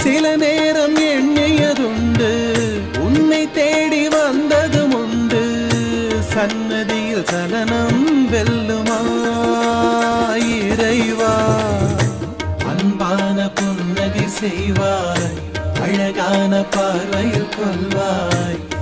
சில நேரம் எண்ணியதுண்டு உன்னை தேடி வந்ததும் உண்டு சன்னதியில் சலனம் வெல்லுமா இறைவா அன்பான புன்னகை செய்வாய் அழகான பார்வையில் கொள்வாய்